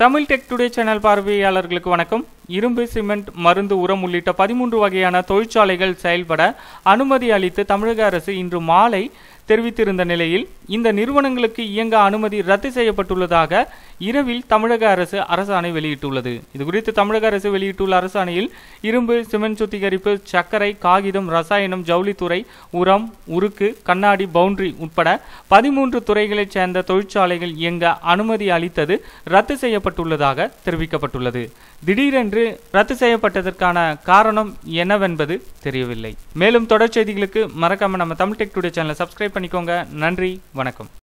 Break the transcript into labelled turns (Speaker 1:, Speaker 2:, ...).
Speaker 1: Tamil Tech today channel பார்வையாளர்களுக்கு வணக்கம் இரும்பு சிமெண்ட் மருந்து உரம் உள்ளிட்ட பதிமூன்று வகையான தொழிற்சாலைகள் செயல்பட அனுமதி அளித்து தமிழக அரசு இன்று மாலை தெரிவித்திருந்த நிலையில் இந்த நிறுவனங்களுக்கு இயங்க அனுமதி ரத்து செய்யப்பட்டுள்ளதாக இரவில் தமிழக அரசு அரசாணை வெளியிட்டுள்ளது இதுகுறித்து தமிழக அரசு வெளியிட்டுள்ள அரசாணையில் இரும்பு சிமெண்ட் சுத்திகரிப்பு சர்க்கரை காகிதம் ரசாயனம் ஜவுளித்துறை உரம் உருக்கு கண்ணாடி பவுண்டரி உட்பட பதிமூன்று துறைகளைச் சேர்ந்த தொழிற்சாலைகள் இயங்க அனுமதி அளித்தது ரத்து செய்யப்பட்டுள்ளதாக தெரிவிக்கப்பட்டுள்ளது திடீரென்று ரத்து செய்யப்பட்டதற்கான காரணம் என்னவென்பது தெரியவில்லை மேலும் தொடர் செய்திகளுக்கு மறக்காம நம்ம தமிழ் டெக் டுடே சேனலை சப்ஸ்கிரைப் பண்ணிக்கோங்க நன்றி வணக்கம்